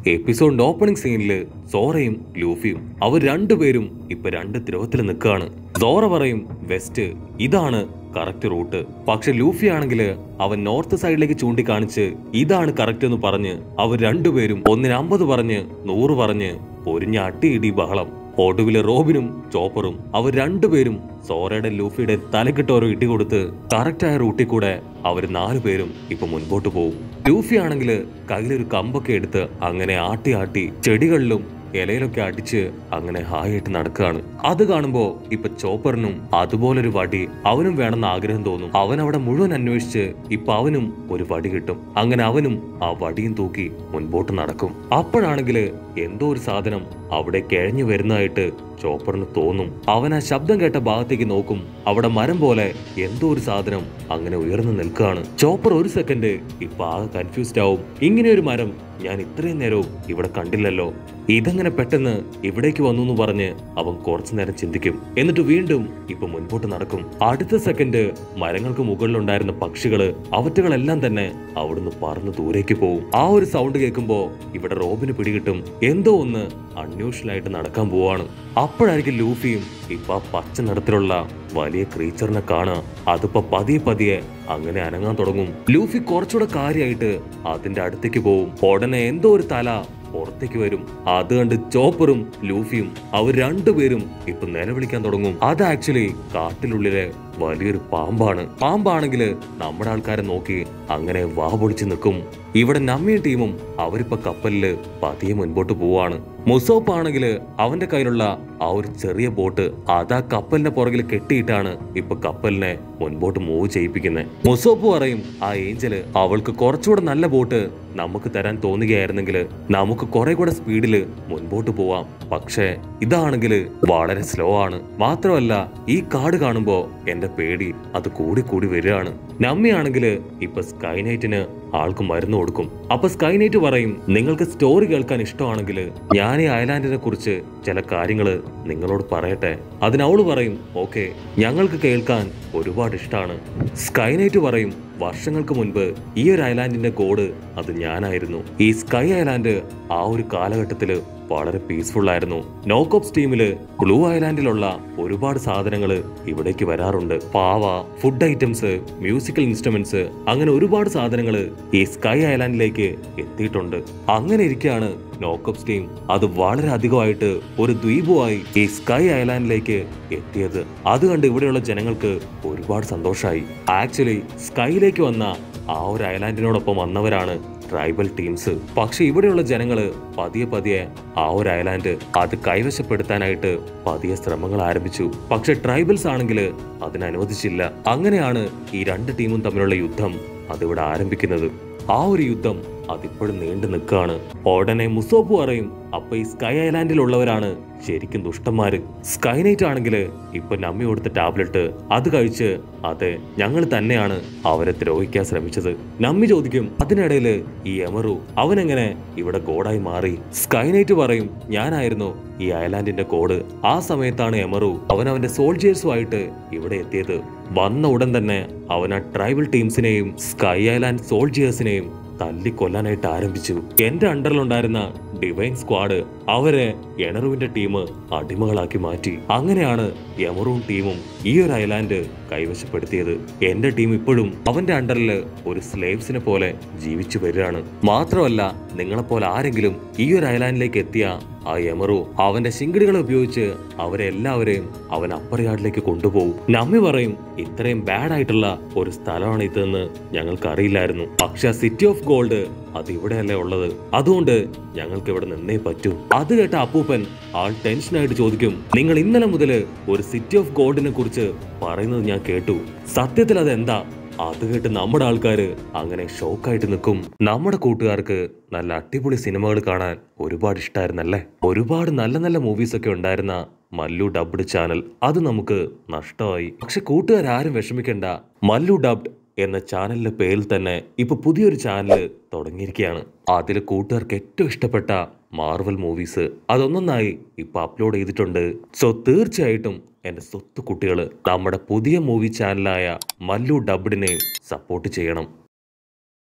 എപ്പിസോഡിന്റെ opening സീനിൽ സോറയും ലൂഫിയും അവർ രണ്ടുപേരും ഇപ്പൊ രണ്ട് ദ്രവത്തിൽ നിൽക്കുകയാണ് സോറ പറയും വെസ്റ്റ് ഇതാണ് കറക്റ്റ് റൂട്ട് പക്ഷെ ലൂഫി ആണെങ്കിൽ അവൻ നോർത്ത് സൈഡിലേക്ക് ചൂണ്ടിക്കാണിച്ച് ഇതാണ് കറക്റ്റ് എന്ന് പറഞ്ഞ് അവർ രണ്ടുപേരും ഒന്നിന് അമ്പത് പറഞ്ഞ് നൂറ് പറഞ്ഞ് പൊരിഞ്ഞ അട്ടിയിടി ബഹളം ഒടുവില് റോബിനും ചോപ്പറും അവർ രണ്ടുപേരും സോറയുടെ ലൂഫിയുടെ തലക്കിട്ട് ഓരോ ഇടി കൊടുത്ത് കറക്റ്റായ റൂട്ടിൽ കൂടെ അവർ നാലുപേരും ഇപ്പൊ മുൻപോട്ട് പോകും ലൂഫി ആണെങ്കിൽ കയ്യിലൊരു കമ്പൊക്കെ എടുത്ത് അങ്ങനെ ആട്ടി ആട്ടി ചെടികളിലും ഇലയിലൊക്കെ അടിച്ച് അങ്ങനെ ഹായായിട്ട് നടക്കുകയാണ് അത് കാണുമ്പോ ഇപ്പൊ ചോപ്പറിനും അതുപോലൊരു വടി അവനും വേണമെന്ന് ആഗ്രഹം തോന്നും അവൻ അവിടെ മുഴുവൻ അന്വേഷിച്ച് ഇപ്പൊ അവനും ഒരു വടി കിട്ടും അങ്ങനെ അവനും ആ വടിയും തൂക്കി മുൻപോട്ട് നടക്കും അപ്പോഴാണെങ്കിൽ എന്തോ ഒരു സാധനം അവിടെ കിഴഞ്ഞു വരുന്നതായിട്ട് ചോപ്പറിന് തോന്നും അവൻ ആ ശബ്ദം കേട്ട ഭാഗത്തേക്ക് നോക്കും അവിടെ മരം പോലെ എന്തോ ഒരു സാധനം അങ്ങനെ ഉയർന്നു നിൽക്കുകയാണ് ചോപ്പർ ഒരു സെക്കൻഡ് ഇപ്പൊ ആകെ കൺഫ്യൂസ്ഡ് ആവും ഇങ്ങനെ ഒരു മരം ഞാൻ ഇത്രയും നേരവും ഇവിടെ കണ്ടില്ലല്ലോ ഇതെങ്ങനെ പെട്ടെന്ന് ഇവിടേക്ക് വന്നു എന്ന് പറഞ്ഞ് അവൻ കുറച്ചു നേരം ചിന്തിക്കും എന്നിട്ട് വീണ്ടും ഇപ്പൊ മുൻപോട്ട് നടക്കും അടുത്ത സെക്കൻഡ് മരങ്ങൾക്ക് മുകളിലുണ്ടായിരുന്ന പക്ഷികള് അവറ്റകളെല്ലാം തന്നെ അവിടുന്ന് പറന്ന് ദൂരേക്ക് പോകും ആ ഒരു സൗണ്ട് കേൾക്കുമ്പോ ഇവിടെ റോബിന് പിടികിട്ടും എന്തോ ഒന്ന് അൺയൂഷ്വൽ ആയിട്ട് നടക്കാൻ പോവാണ് അപ്പോഴായിരിക്കും ലൂഫിയും ഇപ്പൊ ആ പച്ച നിറത്തിലുള്ള വലിയ ക്രീച്ചറിനെ കാണുക അതിപ്പോ പതിയെ പതിയെ അങ്ങനെ അനങ്ങാൻ തുടങ്ങും ലൂഫി കുറച്ചുകൂടെ കാര്യമായിട്ട് അതിന്റെ അടുത്തേക്ക് പോവും ഉടനെ എന്തോ ഒരു തല പുറത്തേക്ക് വരും അത് കണ്ട് ചോപ്പറും ലൂഫിയും അവർ രണ്ടുപേരും ഇപ്പൊ നിലവിളിക്കാൻ തുടങ്ങും അത് ആക്ച്വലി കാട്ടിനുള്ളിലെ വലിയൊരു പാമ്പാണ് പാമ്പാണെങ്കിൽ നമ്മുടെ ആൾക്കാരെ നോക്കി അങ്ങനെ വാ പൊളിച്ച് നിൽക്കും ഇവിടെ നമ്മിയ ടീമും അവരിപ്പോ കപ്പലില് പതിയെ മുൻപോട്ട് പോവാണ് മുസോപ്പ് ആണെങ്കിൽ അവന്റെ കയ്യിലുള്ള ആ ഒരു ചെറിയ ബോട്ട് അതാ കപ്പലിന്റെ പുറകിൽ കെട്ടിയിട്ടാണ് ഇപ്പൊ കപ്പലിനെ മുൻപോട്ട് മൂവ് ചെയ്യിപ്പിക്കുന്നത് മുസോപ്പ് പറയും ആ ഏഞ്ചല് അവൾക്ക് കുറച്ചുകൂടെ നല്ല ബോട്ട് നമുക്ക് തരാൻ തോന്നുകയായിരുന്നെങ്കിൽ നമുക്ക് കുറെ കൂടെ സ്പീഡില് മുൻപോട്ട് പോവാം പക്ഷേ ഇതാണെങ്കിൽ വളരെ സ്ലോ ആണ് മാത്രമല്ല ഈ കാട് കാണുമ്പോ എന്റെ പേടി അത് കൂടി കൂടി വരികയാണ് നമ്മയാണെങ്കിൽ ഇപ്പൊ സ്കൈനൈറ്റിന് ആൾക്ക് മരുന്ന് കൊടുക്കും അപ്പൊ സ്കൈനൈറ്റ് പറയും നിങ്ങൾക്ക് സ്റ്റോറി കേൾക്കാൻ ഇഷ്ടമാണെങ്കിൽ ഞാൻ ഈ ഐലാൻഡിനെ കുറിച്ച് ചില കാര്യങ്ങള് നിങ്ങളോട് പറയട്ടെ അതിന് അവള് പറയും ഓക്കെ ഞങ്ങൾക്ക് കേൾക്കാൻ ഒരുപാട് ഇഷ്ടമാണ് സ്കൈനൈറ്റ് പറയും വർഷങ്ങൾക്ക് മുൻപ് ഈ ഒരു ഐലാൻഡിന്റെ കോഡ് അത് ഞാനായിരുന്നു ഈ സ്കൈ ഐലാൻഡ് ആ ഒരു കാലഘട്ടത്തില് വളരെ പീസ്ഫുൾ ആയിരുന്നു നോക്കോപ്സ് ടീമില് ബ്ലൂ ഐലാൻഡിലുള്ള ഒരുപാട് സാധനങ്ങൾ ഇവിടേക്ക് വരാറുണ്ട് പാവ ഫുഡ് ഐറ്റംസ് മ്യൂസിക്കൽ ഇൻസ്ട്രുമെന്റ്സ് അങ്ങനെ ഒരുപാട് സാധനങ്ങൾ ഈ സ്കൈ ഐലാൻഡിലേക്ക് എത്തിയിട്ടുണ്ട് അങ്ങനെ ഇരിക്കുകയാണ് നോക്കോപ്സ് ടീം അത് വളരെ അധികമായിട്ട് ഒരു ദ്വീപുമായി ഈ സ്കൈ ഐലാൻഡിലേക്ക് എത്തിയത് അത് കണ്ട് ഇവിടെയുള്ള ജനങ്ങൾക്ക് ഒരുപാട് സന്തോഷമായി ആക്ച്വലി സ്കൈയിലേക്ക് വന്ന ആ ഒരു ഐലാൻഡിനോടൊപ്പം വന്നവരാണ് ട്രൈബൽ ടീംസ് പക്ഷെ ഇവിടെയുള്ള ജനങ്ങള് പതിയെ പതിയെ ആ ഒരു ഐലാൻഡ് അത് കൈവശപ്പെടുത്താനായിട്ട് പതിയെ ശ്രമങ്ങൾ ആരംഭിച്ചു പക്ഷെ ട്രൈബൽസ് ആണെങ്കിൽ അതിന് അനുവദിച്ചില്ല അങ്ങനെയാണ് ഈ രണ്ട് ടീമും തമ്മിലുള്ള യുദ്ധം അതിവിടെ ആരംഭിക്കുന്നത് ആ ഒരു യുദ്ധം അതിപ്പോഴും നീണ്ടു നിൽക്കുകയാണ് ഉടനെ മുസോപ്പ് പറയും അപ്പൊ ഈ സ്കൈ ഐലാൻഡിലുള്ളവരാണ് ശരിക്കും ദുഷ്ടന്മാര് സ്കൈനൈറ്റ് ആണെങ്കിൽ ഇപ്പൊ നമ്മി കൊടുത്ത ടാബ്ലറ്റ് അത് കഴിച്ച് അതെ ഞങ്ങൾ തന്നെയാണ് അവരെ ദ്രോഹിക്കാൻ ശ്രമിച്ചത് നമ്മി ചോദിക്കും അതിനിടയില് ഈ എമറു അവനെങ്ങനെ ഇവിടെ ഗോഡായി മാറി സ്കൈനൈറ്റ് പറയും ഞാനായിരുന്നു ഈ ഐലാൻഡിന്റെ കോഡ് ആ സമയത്താണ് എമറു അവൻ അവന്റെ സോൾജേഴ്സുമായിട്ട് ഇവിടെ എത്തിയത് വന്ന ഉടൻ തന്നെ അവൻ ആ ട്രൈബൽ ടീംസിനെയും സ്കൈ ഐലാൻഡ് സോൾജേഴ്സിനെയും തല്ലിക്കൊല്ലാനായിട്ട് ആരംഭിച്ചു എന്റെ അണ്ടറിലുണ്ടായിരുന്ന ഡിവൈൻ സ്ക്വാഡ് അവരെ എണറുവിന്റെ ടീം അടിമകളാക്കി മാറ്റി അങ്ങനെയാണ് യമറൂൺ ടീമും ഈ ഒരു ഐലാൻഡ് കൈവശപ്പെടുത്തിയത് എന്റെ ടീം ഇപ്പോഴും അവന്റെ അണ്ടറിൽ ഒരു സ്ലേവ്സിനെ പോലെ ജീവിച്ചു വരികയാണ് മാത്രമല്ല നിങ്ങളെപ്പോലെ ആരെങ്കിലും ഈ ഒരു ഐലാൻഡിലേക്ക് എത്തിയ ആ യമറു അവന്റെ ശിങ്കിടികളെ ഉപയോഗിച്ച് അവരെ എല്ലാവരെയും അവൻ അപ്പറയാടിലേക്ക് കൊണ്ടുപോകും നമ്മി പറയും ഇത്രയും ബാഡ് ആയിട്ടുള്ള ഒരു സ്ഥലമാണ് ഇതെന്ന് ഞങ്ങൾക്ക് അറിയില്ലായിരുന്നു പക്ഷെ ആ സിറ്റി ഓഫ് ഗോൾഡ് അത് ഇവിടെയല്ലേ ഉള്ളത് അതുകൊണ്ട് ഞങ്ങൾക്ക് ഇവിടെ നിന്നേ പറ്റൂ അത് കേട്ട അപ്പൂപ്പൻ ആൾ ടെൻഷനായിട്ട് ചോദിക്കും നിങ്ങൾ ഇന്നലെ മുതൽ ഒരു സിറ്റി ഓഫ് ഗോൾഡിനെ കുറിച്ച് പറയുന്നത് ഞാൻ കേട്ടു സത്യത്തിൽ അത് എന്താ അത് കേട്ട് നമ്മുടെ ആൾക്കാര് അങ്ങനെ ഷോക്കായിട്ട് നിൽക്കും നമ്മുടെ കൂട്ടുകാർക്ക് നല്ല അടിപൊളി സിനിമകൾ കാണാൻ ഒരുപാട് ഇഷ്ടമായിരുന്നല്ലേ ഒരുപാട് നല്ല നല്ല മൂവീസ് ഒക്കെ ഉണ്ടായിരുന്ന മല്ലു ഡബ്ഡ് ചാനൽ അത് നമുക്ക് നഷ്ടമായി പക്ഷെ കൂട്ടുകാരും വിഷമിക്കണ്ട മല്ലു ഡബ്ഡ് എന്ന ചാനലിന്റെ പേരിൽ തന്നെ ഇപ്പൊ പുതിയൊരു ചാനൽ തുടങ്ങിയിരിക്കുകയാണ് അതിൽ കൂട്ടുകാർക്ക് ഏറ്റവും ഇഷ്ടപ്പെട്ട മാർവൽ മൂവീസ് അതൊന്നൊന്നായി ഇപ്പൊ അപ്ലോഡ് ചെയ്തിട്ടുണ്ട് സോ തീർച്ചയായിട്ടും എന്റെ സ്വത്ത് കുട്ടികൾ നമ്മുടെ പുതിയ മൂവി ചാനലായ മല്ലു ഡബ്ഡിനെ സപ്പോർട്ട് ചെയ്യണം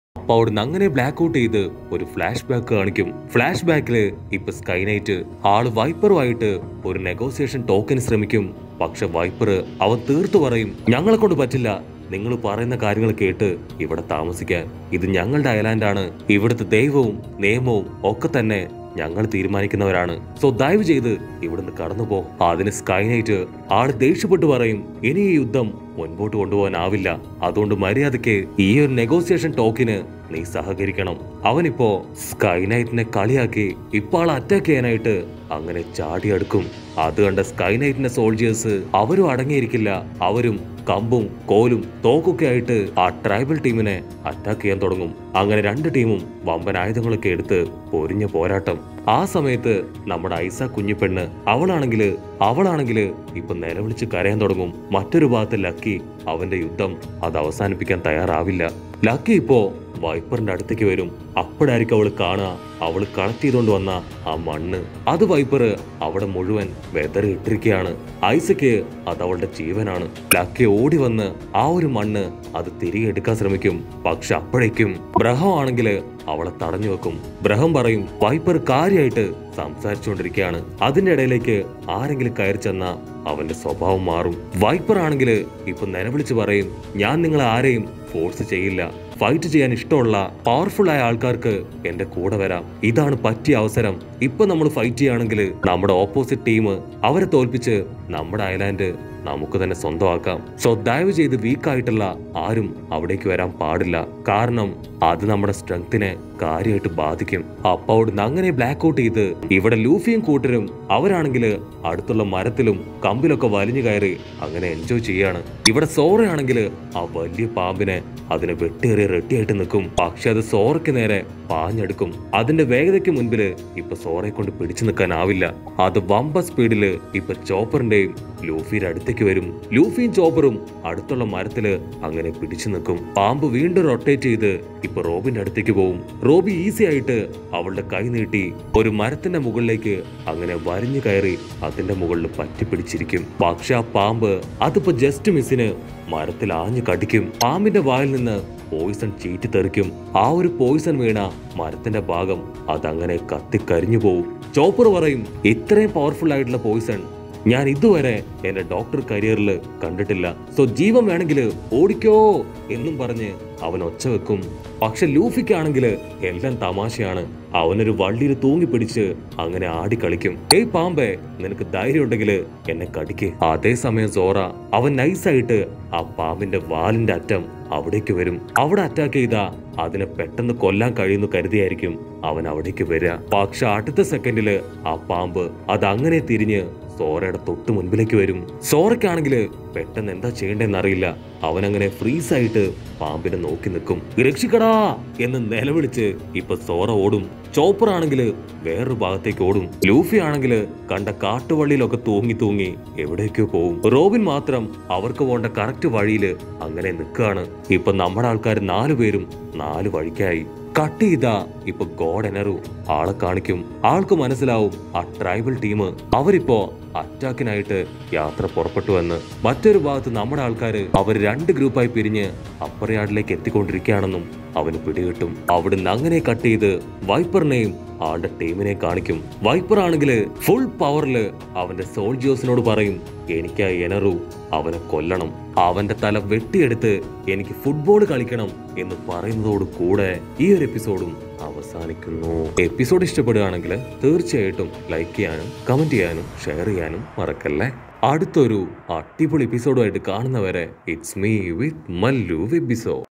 അപ്പൊ അവിടുന്ന് അങ്ങനെ ബ്ലാക്ക് ഔട്ട് ചെയ്ത് ഒരു ഫ്ലാഷ് ബാക്ക് കാണിക്കും ഫ്ലാഷ് ബാക്കില് ഇപ്പൊ സ്കൈനൈറ്റ് ആള് വൈപ്പറുമായിട്ട് ഒരു നെഗോസിയേഷൻ ടോക്കന് ശ്രമിക്കും പക്ഷെ വൈപ്പർ അവൻ തീർത്തു പറയും ഞങ്ങളെ കൊണ്ട് പറ്റില്ല നിങ്ങൾ പറയുന്ന കാര്യങ്ങൾ കേട്ട് ഇവിടെ താമസിക്കാൻ ഇത് ഞങ്ങളുടെ ഐലാൻഡാണ് ഇവിടുത്തെ ദൈവവും നിയമവും ഒക്കെ തന്നെ ഞങ്ങൾ തീരുമാനിക്കുന്നവരാണ് സോ ദയവ് ചെയ്ത് ഇവിടുന്ന് കടന്നു പോ അതിന് സ്കൈനൈറ്റ് ആള് ദേഷ്യപ്പെട്ട് പറയും ഇനി ഈ യുദ്ധം മുൻപോട്ട് കൊണ്ടുപോകാനാവില്ല അതുകൊണ്ട് മര്യാദയ്ക്ക് ഈ ഒരു നെഗോസിയേഷൻ ടോക്കിന് നീ സഹകരിക്കണം അവനിപ്പോ സ്കൈനൈറ്റിനെ കളിയാക്കി ഇപ്പൊ ആൾ അറ്റാക്ക് ചെയ്യാനായിട്ട് അങ്ങനെ ചാടിയെടുക്കും അത് കണ്ട സ്കൈനൈറ്റിന്റെ സോൾജിയേഴ്സ് അവരും അടങ്ങിയിരിക്കില്ല അവരും കമ്പും കോലും തോക്കൊക്കെ ആയിട്ട് ആ ട്രൈബൽ ടീമിനെ അറ്റാക്ക് ചെയ്യാൻ തുടങ്ങും അങ്ങനെ രണ്ട് ടീമും വമ്പൻ ആയുധങ്ങളൊക്കെ എടുത്ത് പൊരിഞ്ഞ പോരാട്ടം ആ സമയത്ത് നമ്മുടെ ഐസ കുഞ്ഞിപ്പെണ്ണ് അവളാണെങ്കില് അവളാണെങ്കില് ഇപ്പൊ നിലവിളിച്ച് കരയാൻ തുടങ്ങും മറ്റൊരു ഭാഗത്ത് ലക്കി അവന്റെ യുദ്ധം അത് അവസാനിപ്പിക്കാൻ തയ്യാറാവില്ല ലക്കി ഇപ്പോ വൈപ്പറിന്റെ അടുത്തേക്ക് വരും അപ്പോഴായിരിക്കും അവള് കാണുക അവള് കളക്ട് ചെയ്തുകൊണ്ട് വന്ന ആ മണ്ണ് അത് വൈപ്പർ അവിടെ മുഴുവൻ വെതറി ഇട്ടിരിക്കുകയാണ് ഐസക്ക് അത് അവളുടെ ജീവനാണ് ലക്കി ഓടി വന്ന് ആ ഒരു മണ്ണ് അത് തിരികെ എടുക്കാൻ ശ്രമിക്കും പക്ഷെ അപ്പോഴേക്കും ബ്രഹം ആണെങ്കിൽ അവളെ തടഞ്ഞു വെക്കും ബ്രഹം പറയും വൈപ്പർ കാര്യമായിട്ട് സംസാരിച്ചുകൊണ്ടിരിക്കുകയാണ് അതിന്റെ ഇടയിലേക്ക് ആരെങ്കിലും കയറി ചെന്ന അവന്റെ സ്വഭാവം മാറും വൈപ്പർ ആണെങ്കിൽ ഇപ്പൊ നിലവിളിച്ച് പറയും ഞാൻ നിങ്ങളെ ആരെയും ഫോഴ്സ് ചെയ്യില്ല ഫൈറ്റ് ചെയ്യാൻ ഇഷ്ടമുള്ള പവർഫുൾ ആയ ആൾക്കാർക്ക് എന്റെ കൂടെ വരാം ഇതാണ് പറ്റിയ അവസരം ഇപ്പൊ നമ്മൾ ഫൈറ്റ് ചെയ്യുകയാണെങ്കിൽ നമ്മുടെ ഓപ്പോസിറ്റ് ടീം അവരെ തോൽപ്പിച്ച് നമ്മുടെ ഐലാൻഡ് നമുക്ക് തന്നെ സ്വന്തമാക്കാം സോ ദയവ് ചെയ്ത് വീക്ക് ആയിട്ടുള്ള ആരും അവിടേക്ക് വരാൻ പാടില്ല കാരണം അത് നമ്മുടെ സ്ട്രെങ്തിനെ കാര്യമായിട്ട് ബാധിക്കും അപ്പൊ അവിടുന്ന് അങ്ങനെ ബ്ലാക്ക് ഔട്ട് ചെയ്ത് ഇവിടെ ലൂഫിയും കൂട്ടരും അവരാണെങ്കിൽ അടുത്തുള്ള മരത്തിലും കമ്പിലൊക്കെ വലിഞ്ഞു കയറി അങ്ങനെ എൻജോയ് ചെയ്യാണ് ഇവിടെ സോറയാണെങ്കിൽ ആ വലിയ പാമ്പിനെ അതിനെ വെട്ടേറി റെട്ടിയായിട്ട് നിൽക്കും പക്ഷെ അത് സോറയ്ക്ക് നേരെ പാഞ്ഞെടുക്കും അതിന്റെ വേഗതയ്ക്ക് മുൻപില് ഇപ്പൊ സോറയെ കൊണ്ട് പിടിച്ചു നിൽക്കാനാവില്ല അത് വമ്പ സ്പീഡില് ഇപ്പൊ ചോപ്പറിന്റെയും ലൂഫിയുടെ അടുത്തേക്ക് വരും ലൂഫിയും ചോപ്പറും അടുത്തുള്ള മരത്തില് അങ്ങനെ പിടിച്ചു നിൽക്കും പാമ്പ് വീണ്ടും റൊട്ടേറ്റ് ചെയ്ത് ഇപ്പൊ റോബിന്റെ അടുത്തേക്ക് പോവും റോബി ഈസി ആയിട്ട് അവളുടെ കൈ നീട്ടി ഒരു മരത്തിന്റെ മുകളിലേക്ക് അങ്ങനെ വരിഞ്ഞു കയറി അതിന്റെ മുകളിൽ പറ്റിപ്പിടിച്ചിരിക്കും പക്ഷെ ആ പാമ്പ് അതിപ്പോ ജസ്റ്റ് മിസ്സിന് മരത്തിൽ ആഞ്ഞു കടിക്കും പാമ്പിന്റെ വായിൽ നിന്ന് പോയിസൺ ചീറ്റി തെറിക്കും ആ ഒരു പോയിസൺ വീണ മരത്തിന്റെ ഭാഗം അതങ്ങനെ കത്തിക്കരിഞ്ഞു പോവും ചോപ്പർ പറയും ഇത്രയും പവർഫുൾ ആയിട്ടുള്ള പോയിസൺ ഞാൻ ഇതുവരെ എന്റെ ഡോക്ടർ കരിയറിൽ കണ്ടിട്ടില്ല സോ ജീവൻ വേണമെങ്കിൽ ഓടിക്കോ എന്നും പറഞ്ഞ് അവൻ ഒച്ച വെക്കും പക്ഷെ ലൂഫിക്കാണെങ്കിൽ എല്ലാം തമാശയാണ് അവനൊരു വള്ളിയിൽ തൂങ്ങിപ്പിടിച്ച് അങ്ങനെ ആടി കളിക്കും ഏയ് പാമ്പേ നിനക്ക് ധൈര്യം ഉണ്ടെങ്കിൽ എന്നെ കടിക്ക് അതേസമയം സോറ അവൻ നൈസായിട്ട് ആ പാമ്പിന്റെ വാലിന്റെ അറ്റം അവിടേക്ക് വരും അവിടെ അറ്റാക്ക് ചെയ്താ അതിനെ പെട്ടെന്ന് കൊല്ലാൻ കഴിയുന്നു കരുതിയായിരിക്കും അവൻ അവിടേക്ക് വരിക പക്ഷെ അടുത്ത സെക്കൻഡില് ആ പാമ്പ് അത് അങ്ങനെ തിരിഞ്ഞ് സോറയുടെ തൊട്ട് മുൻപിലേക്ക് വരും സോറയ്ക്കാണെങ്കിൽ പെട്ടെന്ന് എന്താ ചെയ്യേണ്ടതെന്ന് അറിയില്ല അവൻ അങ്ങനെ ഫ്രീസ് ആയിട്ട് പാമ്പിനെ നോക്കി നിൽക്കും രക്ഷിക്കടാ എന്ന് നിലവിളിച്ച് ഇപ്പൊ സോറ ഓടും ചോപ്പർ ആണെങ്കിൽ വേറൊരു ഭാഗത്തേക്ക് ഓടും ലൂഫി ആണെങ്കിൽ കണ്ട കാട്ടുവള്ളിയിലൊക്കെ തൂങ്ങി തൂങ്ങി എവിടേക്കോ പോവും റോബിൻ മാത്രം അവർക്ക് പോകേണ്ട കറക്റ്റ് വഴിയില് അങ്ങനെ നിൽക്കുകയാണ് ഇപ്പൊ നമ്മുടെ ആൾക്കാർ നാലു പേരും നാല് വഴിക്കായി കട്ട് ചെയ്താ ഇപ്പൊ ഗോഡ് എനറു ആളെ കാണിക്കും ആൾക്ക് മനസ്സിലാവും ആ ട്രൈബൽ ടീം അവരിപ്പോ അറ്റാക്കിനായിട്ട് യാത്ര പുറപ്പെട്ടു എന്ന് മറ്റൊരു ഭാഗത്ത് നമ്മുടെ ആൾക്കാര് അവർ രണ്ട് ഗ്രൂപ്പായി പിരിഞ്ഞ് അപ്പർ യാർഡിലേക്ക് എത്തിക്കൊണ്ടിരിക്കുകയാണെന്നും അവന് പിടികിട്ടും അവിടുന്ന് അങ്ങനെ കട്ട് ചെയ്ത് വൈപ്പറിനെയും ആളുടെ ടീമിനെ കാണിക്കും വൈപ്പർ ആണെങ്കിൽ ഫുൾ പവറില് അവന്റെ സോൾജിയേഴ്സിനോട് പറയും എനിക്ക് ആ എനറു അവനെ കൊല്ലണം അവന്റെ തല വെട്ടിയെടുത്ത് എനിക്ക് ഫുട്ബോൾ കളിക്കണം എന്ന് പറയുന്നതോട് കൂടെ ഈ ഒരു എപ്പിസോഡും അവസാനിക്കുന്നു എപ്പിസോഡ് ഇഷ്ടപ്പെടുകയാണെങ്കിൽ തീർച്ചയായിട്ടും ലൈക്ക് ചെയ്യാനും കമന്റ് ചെയ്യാനും ഷെയർ ചെയ്യാനും മറക്കല്ലേ അടുത്തൊരു അടിപൊളി എപ്പിസോഡുമായിട്ട് കാണുന്നവരെ it's me with Mallu episode